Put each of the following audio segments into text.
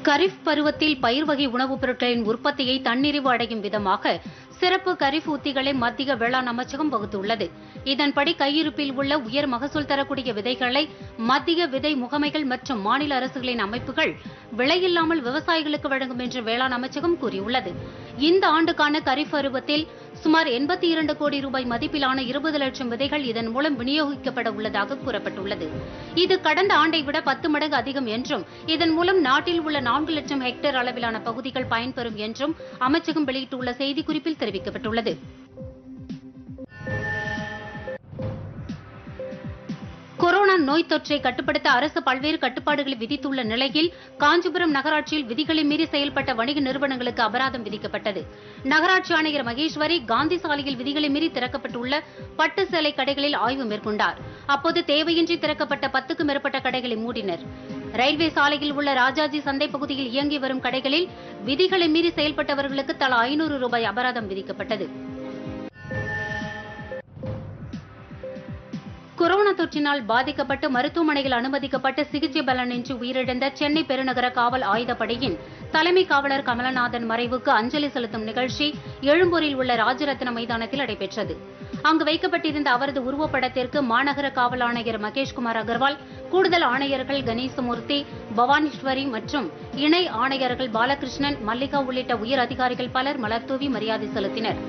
கரிஃப் பருவத்தில் பயிர் வகை உணவுப் பொருட்களின் உற்பத்தியை தன்னிறைவு அடையும் விதமாக சிறப்பு கரிஃப் உத்திகளை மத்திய வேளாண் அமைச்சகம் வகுத்துள்ளது இதன்படி கையிருப்பில் உள்ள உயர் மகசூல் தரக்கூடிய விதைகளை மத்திய விதை முகமைகள் மற்றும் மாநில அரசுகளின் அமைப்புகள் விலையில்லாமல் விவசாயிகளுக்கு வழங்கும் என்று வேளாண் அமைச்சகம் கூறியுள்ளது இந்த ஆண்டுக்கான கரிஃப் பருவத்தில் சுமார் எண்பத்தி இரண்டு கோடி ரூபாய் மதிப்பிலான இருபது லட்சம் விதைகள் இதன் மூலம் விநியோகிக்கப்பட உள்ளதாக கூறப்பட்டுள்ளது இது கடந்த ஆண்டை விட பத்து மடங்கு அதிகம் என்றும் இதன் மூலம் நாட்டில் உள்ள நான்கு லட்சம் ஹெக்டேர் அளவிலான பகுதிகள் பயன்பெறும் என்றும் அமைச்சகம் வெளியிட்டுள்ள செய்திக்குறிப்பில் தெரிவிக்கப்பட்டுள்ளது கொரோனா நோய் தொற்றை கட்டுப்படுத்த அரசு பல்வேறு கட்டுப்பாடுகளை விதித்துள்ள நிலையில் காஞ்சிபுரம் நகராட்சியில் விதிகளை மீறி செயல்பட்ட வணிக நிறுவனங்களுக்கு அபராதம் விதிக்கப்பட்டது நகராட்சி ஆணையர் மகேஸ்வரி காந்தி சாலையில் விதிகளை மீறி திறக்கப்பட்டுள்ள பட்டு சேலை கடைகளில் ஆய்வு மேற்கொண்டார் அப்போது தேவையின்றி திறக்கப்பட்ட பத்துக்கும் மேற்பட்ட கடைகளை மூடினர் ரயில்வே சாலையில் உள்ள ராஜாஜி சந்தை பகுதியில் இயங்கி வரும் கடைகளில் விதிகளை மீறி செயல்பட்டவர்களுக்கு தலா ஐநூறு ரூபாய் அபராதம் விதிக்கப்பட்டது கொரோனா தொற்றினால் பாதிக்கப்பட்டு மருத்துவமனையில் அனுமதிக்கப்பட்டு சிகிச்சை பலனின்றி உயிரிழந்த சென்னை பெருநகர காவல் ஆயுதப்படையின் தலைமை காவலர் கமலநாதன் மறைவுக்கு அஞ்சலி செலுத்தும் நிகழ்ச்சி எழும்பூரில் உள்ள ராஜரத்ன மைதானத்தில் நடைபெற்றது அங்கு வைக்கப்பட்டிருந்த அவரது உருவப்படத்திற்கு மாநகர காவல் ஆணையர் மகேஷ்குமார் அகர்வால் கூடுதல் ஆணையர்கள் கணேசமூர்த்தி பவானீஸ்வரி மற்றும் இணை ஆணையர்கள் பாலகிருஷ்ணன் மல்லிகா உள்ளிட்ட உயர் அதிகாரிகள் பலர் மலர்தூவி மரியாதை செலுத்தினர்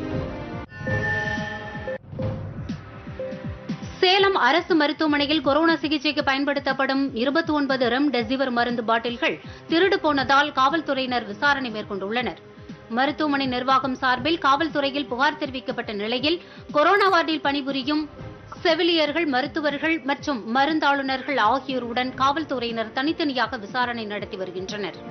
சேலம் அரசு மருத்துவமனையில் கொரோனா சிகிச்சைக்கு பயன்படுத்தப்படும் இருபத்தி ஒன்பது ரெம்டெசிவிர் மருந்து பாட்டில்கள் திருடு போனதால் காவல்துறையினர் விசாரணை மேற்கொண்டுள்ளனர் மருத்துவமனை நிர்வாகம் சார்பில் காவல்துறையில் புகார் தெரிவிக்கப்பட்ட நிலையில் கொரோனா வார்டில் பணிபுரியும் செவிலியர்கள் மருத்துவர்கள் மற்றும் மருந்தாளுநர்கள் ஆகியோருடன் காவல்துறையினர் தனித்தனியாக விசாரணை நடத்தி வருகின்றனர்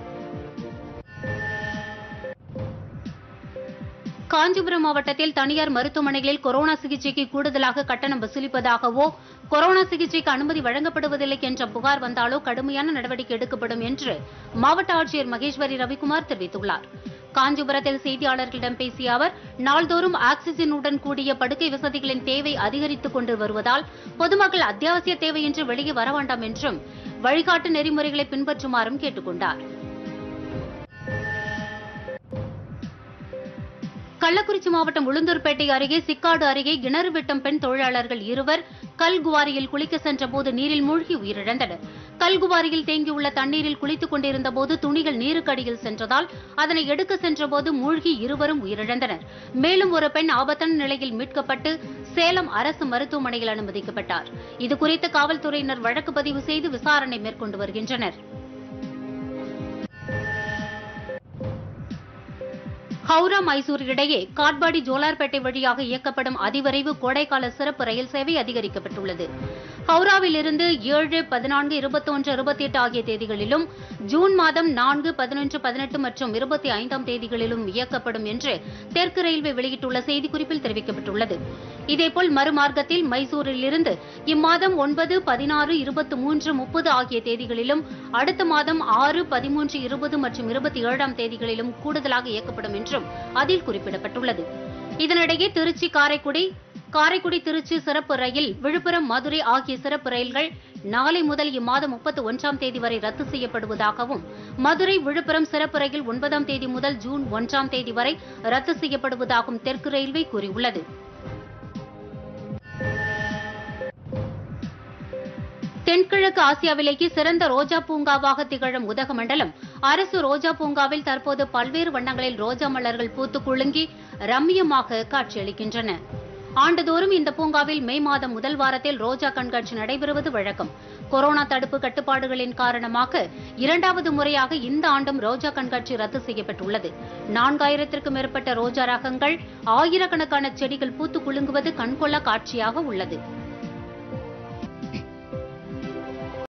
காஞ்சிபுரம் மாவட்டத்தில் தனியார் மருத்துவமனைகளில் கொரோனா சிகிச்சைக்கு கூடுதலாக கட்டணம் வசூலிப்பதாகவோ கொரோனா சிகிச்சைக்கு அனுமதி வழங்கப்படுவதில்லை என்ற புகார் வந்தாலோ கடுமையான நடவடிக்கை எடுக்கப்படும் என்று மாவட்ட ஆட்சியர் மகேஸ்வரி ரவிக்குமார் தெரிவித்துள்ளார் காஞ்சிபுரத்தில் செய்தியாளர்களிடம் பேசிய அவர் நாள்தோறும் ஆக்சிஜனுடன் கூடிய படுக்கை வசதிகளின் தேவை அதிகரித்துக் கொண்டு வருவதால் பொதுமக்கள் அத்தியாவசிய தேவையின்றி வெளியே வர வேண்டாம் என்றும் வழிகாட்டு நெறிமுறைகளை பின்பற்றுமாறும் கேட்டுக் கொண்டார் கள்ளக்குறிச்சி மாவட்டம் உளுந்தூர்பேட்டை அருகே சிக்காடு அருகே கிணறு வெட்டும் பெண் தொழிலாளர்கள் இருவர் கல்குவாரியில் குளிக்க சென்றபோது நீரில் மூழ்கி உயிரிழந்தனர் கல்குவாரியில் தேங்கியுள்ள தண்ணீரில் குளித்துக் கொண்டிருந்த போது துணிகள் நீருக்கடியில் சென்றதால் அதனை எடுக்க சென்றபோது மூழ்கி இருவரும் உயிரிழந்தனர் மேலும் ஒரு பெண் ஆபத்தான நிலையில் மீட்கப்பட்டு சேலம் அரசு மருத்துவமனையில் அனுமதிக்கப்பட்டார் இதுகுறித்து காவல்துறையினர் வழக்கு பதிவு செய்து விசாரணை மேற்கொண்டு வருகின்றனர் ஹவுரா மைசூர் இடையே காட்பாடி ஜோலார்பேட்டை வழியாக இயக்கப்படும் அதிவிரைவு கோடைக்கால சிறப்பு ரயில் சேவை அதிகரிக்கப்பட்டுள்ளது ஹவுராவில் இருந்து ஏழு பதினான்கு இருபத்தொன்று இருபத்தி எட்டு ஆகிய தேதிகளிலும் ஜூன் மாதம் நான்கு பதினொன்று பதினெட்டு மற்றும் இருபத்தி ஐந்தாம் தேதிகளிலும் இயக்கப்படும் என்று தெற்கு ரயில்வே வெளியிட்டுள்ள செய்திக்குறிப்பில் தெரிவிக்கப்பட்டுள்ளது இதேபோல் மறுமார்க்கத்தில் மைசூரில் இருந்து இம்மாதம் ஒன்பது பதினாறு இருபத்தி மூன்று முப்பது ஆகிய தேதிகளிலும் அடுத்த மாதம் ஆறு பதிமூன்று இருபது மற்றும் இருபத்தி ஏழாம் தேதிகளிலும் கூடுதலாக இயக்கப்படும் என்றும் அதில் குறிப்பிடப்பட்டுள்ளது இதனிடையே திருச்சி காரைக்குடி காரைக்குடி திருச்சி சிறப்பு ரயில் விழுப்புரம் மதுரை ஆகிய சிறப்பு ரயில்கள் நாளை முதல் இம்மாதம் முப்பத்தி ஒன்றாம் தேதி வரை ரத்து செய்யப்படுவதாகவும் மதுரை விழுப்புரம் சிறப்பு ரயில் ஒன்பதாம் தேதி முதல் ஜூன் ஒன்றாம் தேதி வரை ரத்து செய்யப்படுவதாகவும் தெற்கு ரயில்வே கூறியுள்ளது தென்கிழக்கு ஆசியாவிலேயே சிறந்த ரோஜா பூங்காவாக திகழும் உதகமண்டலம் அரசு ரோஜா பூங்காவில் தற்போது பல்வேறு வண்ணங்களில் ரோஜா மலர்கள் பூத்து குலுங்கி ரம்மியமாக காட்சியளிக்கின்றன ஆண்டுதோறும் இந்த பூங்காவில் மே மாதம் முதல் வாரத்தில் ரோஜா கண்காட்சி நடைபெறுவது வழக்கம் கொரோனா தடுப்பு கட்டுப்பாடுகளின் காரணமாக இரண்டாவது முறையாக இந்த ஆண்டும் ரோஜா கண்காட்சி ரத்து செய்யப்பட்டுள்ளது நான்காயிரத்திற்கும் மேற்பட்ட ரோஜா ரகங்கள் ஆயிரக்கணக்கான செடிகள் பூத்து குலுங்குவது கண்கொள்ளா காட்சியாக உள்ளது